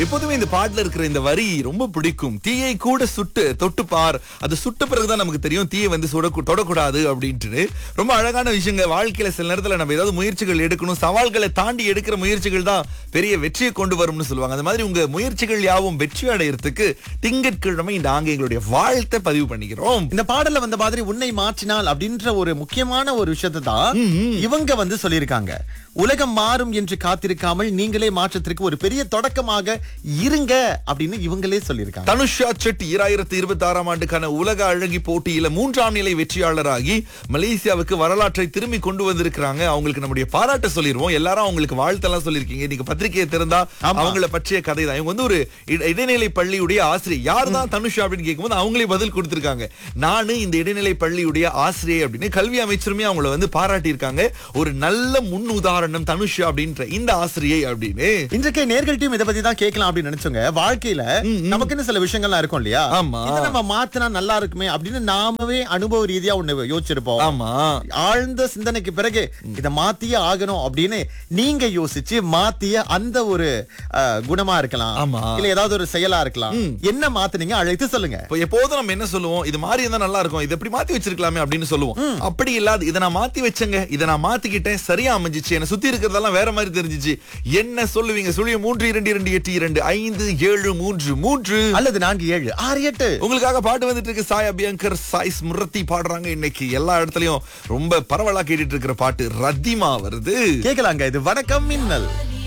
எப்போதுமே இந்த பாட்டுல இருக்கிற இந்த வரி ரொம்ப பிடிக்கும் தீயை கூட சுட்டு தொட்டு பார் அது சுட்ட பிறகுதான் நமக்கு தெரியும் தீயை வந்து சுட தொடக்கூடாது அப்படின்ட்டு ரொம்ப அழகான விஷயங்க வாழ்க்கையில சில நேரத்துல நம்ம ஏதாவது முயற்சிகள் எடுக்கணும் சவால்களை தாண்டி எடுக்கிற முயற்சிகள் தான் பெரிய வெற்றியை கொண்டு வரும்னு சொல்லுவாங்க அந்த மாதிரி உங்க முயற்சிகள் யாவும் வெற்றி அடையறதுக்கு திங்கட்கிழமை நாங்க எங்களுடைய வாழ்த்தை பதிவு பண்ணிக்கிறோம் இந்த பாடல்ல வந்த மாதிரி உன்னை மாற்றினால் அப்படின்ற ஒரு முக்கியமான ஒரு விஷயத்தை தான் இவங்க வந்து சொல்லியிருக்காங்க உலகம் மாறும் என்று காத்திருக்காமல் நீங்களே மாற்றத்திற்கு ஒரு பெரிய தொடக்கமாக இருங்க அப்படின்னு இவங்களே சொல்லியிருக்காங்க தனுஷா செட்டி இராயிரத்தி இருபத்தி ஆறாம் ஆண்டுக்கான உலக அழகி போட்டியில மூன்றாம் நிலை வெற்றியாளராகி மலேசியாவுக்கு வரலாற்றை திரும்பி கொண்டு வந்திருக்கிறாங்க அவங்களுக்கு நம்முடைய பாராட்ட சொல்லிடுவோம் எல்லாரும் அவங்களுக்கு வாழ்த்தெல்லாம் சொல்லியிருக்கீங்க நீங்க பத்திரிகையை திறந்தா அவங்கள பற்றிய கதை தான் இவங்க வந்து ஒரு இட- இடைநிலை பள்ளியுடைய ஆசிரியர் யார் தான் தனுஷா அப்படின்னு கேட்கும்போது அவங்களே பதில் கொடுத்திருக்காங்க நானு இந்த இடைநிலை பள்ளியுடைய ஆசிரியர் அப்படின்னு கல்வி அமைச்சருமே அவங்கள வந்து பாராட்டியிருக்காங்க ஒரு நல்ல முன் உதாரணம் தனுஷா அப்படின்ற இந்த ஆசிரியை அப்படின்னு இன்றைக்கு நேர்கள்ட்டையும் இதை பத்தி தான் கேட்கலாம் அப்படின்னு நினைச்சோங்க வாழ்க்கையில நமக்குன்னு சில விஷயங்கள்லாம் இருக்கும் இல்லையா ஆமா. இதை நம்ம மாத்தினா நல்லா இருக்குமே அப்படின்னு நாமவே அனுபவ ரீதியா ஒண்ணு யோசிச்சிருப்போம் ஆமா ஆழ்ந்த சிந்தனைக்கு பிறகு இத மாத்தியே ஆகணும் அப்படின்னு நீங்க யோசிச்சு மாத்திய அந்த ஒரு அஹ், குணமா இருக்கலாம் ஆமா. இல்ல ஏதாவது ஒரு செயலா இருக்கலாம் என்ன மாத்துனீங்க அழைத்து சொல்லுங்க இப்போ எப்போதும் நம்ம என்ன சொல்லுவோம் இது மாதிரி இருந்தா நல்லா இருக்கும் இதை எப்படி மாத்தி வச்சிருக்கலாமே அப்படின்னு சொல்லுவோம் அப்படி இல்லாத இதை நான் மாத்தி வச்சேங்க இதை நான் மாத்திக்கிட்டேன் சரியா அமைஞ்சிச்சு என்ன சுத்தி இருக்கிறதெல்லாம் வேற மாதிரி தெரிஞ்சிச்சு என்ன சொல்லுவீங்க சுழிய மூன்று இரண்டு இரண்டு எட்டு இரண்டு ஐந்து ஏழு மூன்று மூன்று அல்லது நான்கு ஏழு ஆறு எட்டு உங்களுக்காக பாட்டு வந்துட்டு இருக்கு சாய் அபியங்கர் சாய் ஸ்மிருதி பாடுறாங்க இன்னைக்கு எல்லா இடத்துலயும் ரொம்ப பரவலா கேட்டுட்டு இருக்கிற பாட்டு ரத்திமா வருது கேட்கலாங்க இது வணக்கம் மின்னல்